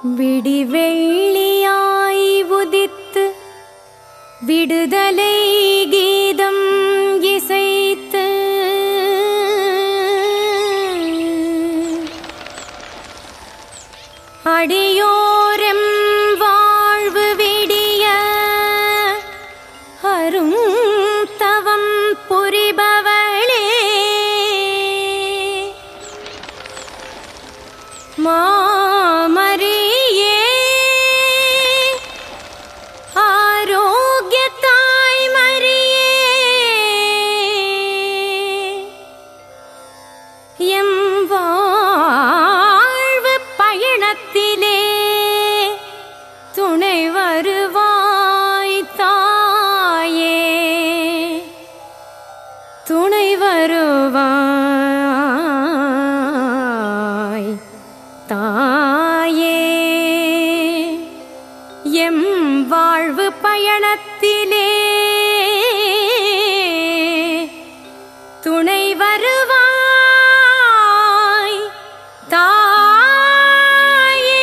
விடிவெள்ளியாய் உதித்து விடுதலை கீதம் இசைத்து அடியோரம் வாழ்வு விடிய அரும் தவம் புரிபவளே மாமரியே ஆரோக்கிய தாய்மரியே எம் வாழ்வு பயணத்திலே துணை வருவாய் தாயே துணை வருவாய் தாயே எம் வாழ்வு பயணத்திலே துணை வருவாய் தாயே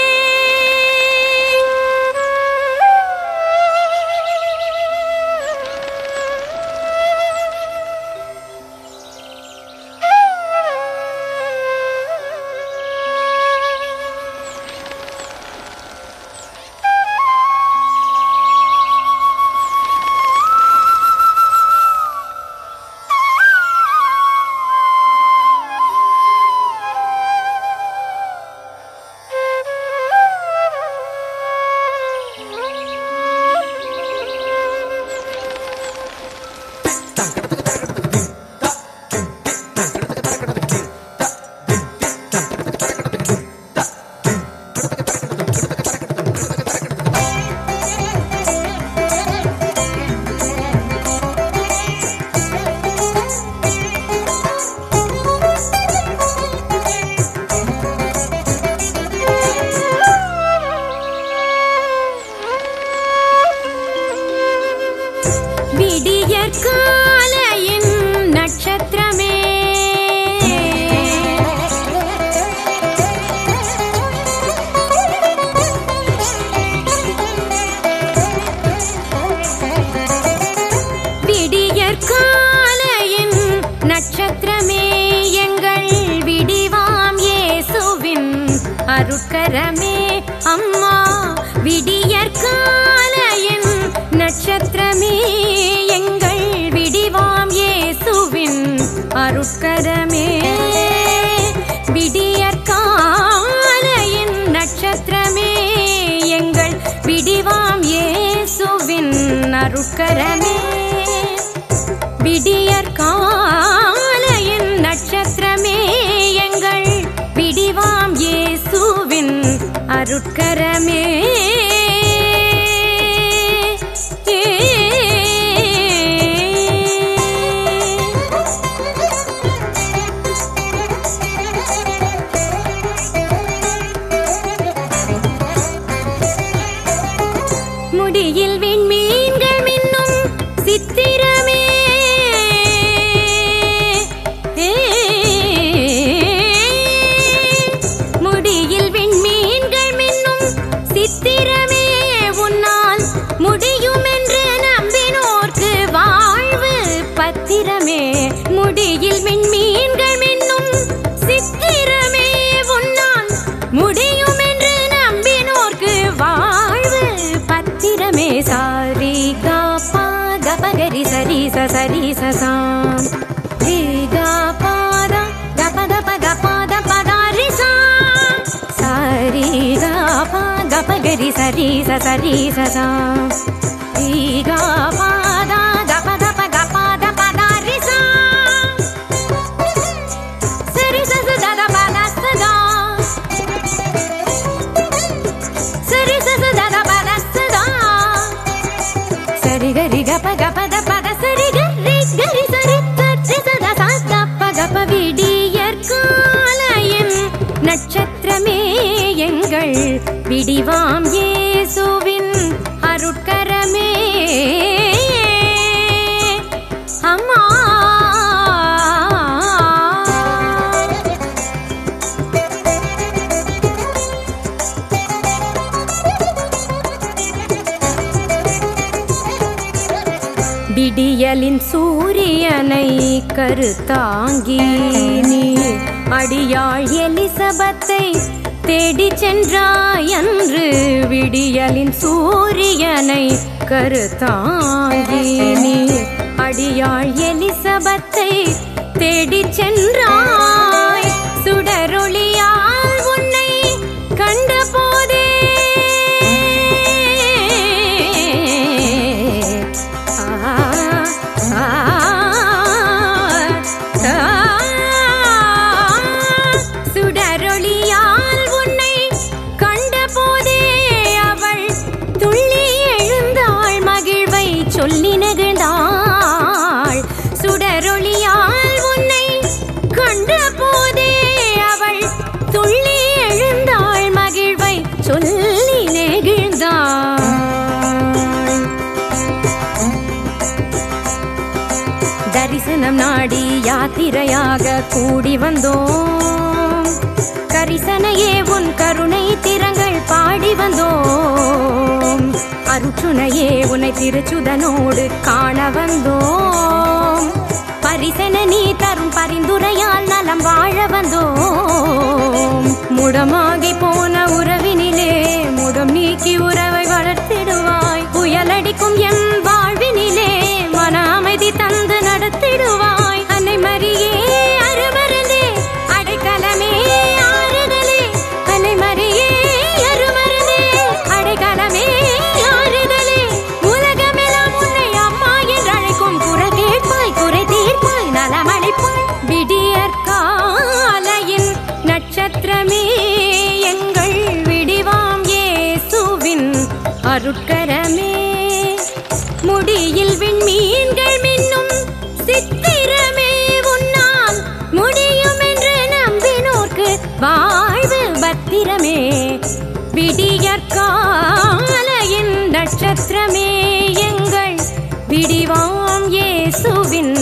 விடியற்காலையின் நட்சத்திரமே விடியற்காலையின் நட்சத்திரமே எங்கள் விடிவாம் இயேசுவின் அருட்கரமே அம்மா விடியற்காலையின் நட்சத்திரமே எங்கள் விடிவாம் இயேசுவின் அருட்கரமே விடியற்காலையின் நட்சத்திரமே எங்கள் விடிவாம் இயேசுவின் அருட்கரமே விடியற்காலையின் நட்சத்திரமே எங்கள் விடிவாம் இயேசுவின் அருட்கரமே முடியில் விண்மீன்கள் மின்னும் சித்திரமே முடியில் விண்மீன்கள் மின்னும் சித்திரமே உன்னால் முடியும் என்று நம்பினோர்க்கு வாழ்வு பத்திரமே முடியில் விண்மீன்கள் மின்னும் சித்திரமே உன்னால் முடியும் என்று நம்பினோர்க்கு வாழ்வு பத்திரமே சாரி காப்பா கபகரி சரி ச சரி சசாம் ரீ கா பாதா கப கப கபாத பதாரி சா சாரி காப்பா கபகரி சரி ச சரி சசாம் ரீ கா பாதா கப கப கபாத பதாரி சா சரி ச ச தத பத சதா சரி ச ச தத பத சதா சரி கரி கப கப த பத சரி கரி கரி சரி சரி சத சா கப்ப கப விடியற்காலையின் நட்சத்திரமே எங்கள் விடிவாம் இயேசுவின் அருட்கரமே அம்மா விடியலின் சூரியனை கருத்தாங்கி நீ அடியாள் எலிசபத்தை தேடி சென்றாய் அன்று விடியலின் சூரியனை கருத்தாங்கி நீ அடியாள் எலிசபத்தை தேடி சென்றாய் சுடரொளியால் உன்னை கண்ட போதே சுடரொளியால் உன்னை கண்ட போதே அவள் துள்ளி எழுந்தாள் மகிழ்வை சொல்லி நெகிழ்ந்தாள் சுடரொளியால் உன்னை கண்ட போதே அவள் துள்ளி எழுந்தாள் மகிழ்வை சொல்லி நெகிழ்ந்தாள் தரிசனம் நாடி யாத்திரையாக கூடி வந்தோம் கரிசனையே உன் கருணை திறங்கள் பாடி வந்தோம் அருச்சுனையே உன்னை திருச்சுதனோடு காண வந்தோம் பரிசன நீ தரும் பரிந்துரையால் நலம் வாழ வந்தோம் முடமாகி போன உறவினிலே முடம் நீக்கி உறவை வளர்த்திடுவாய் புயலடிக்கும் எம் வாழ்வினிலே மன அமைதி தந்து நடத்திடுவாய் அன்னை மரியே அருமருந்தே அடைக்கலமே ஆறுதலே அன்னை மரியே அருமருந்தே அடைக்கலமே ஆறுதலே உலகமெல்லாம் உன்னை அம்மா என்று அழைக்கும் குரல் கேட்பாய் குறை தீர்ப்பாய் நலமளிப்பாய் விடியற் காலையின் நட்சத்திரமே எங்கள் விடிவாம் இயேசுவின் அருட்கரமே முடியில் விண்மீன்கள் மின்னும் சித்திரமே உன்னால் முடியும் என்று நம்பினோர்க்கு வாழ்வு பத்திரமே விடியற்காலையின் நட்சத்திரமே எங்கள் விடிவாம் இயேசுவின்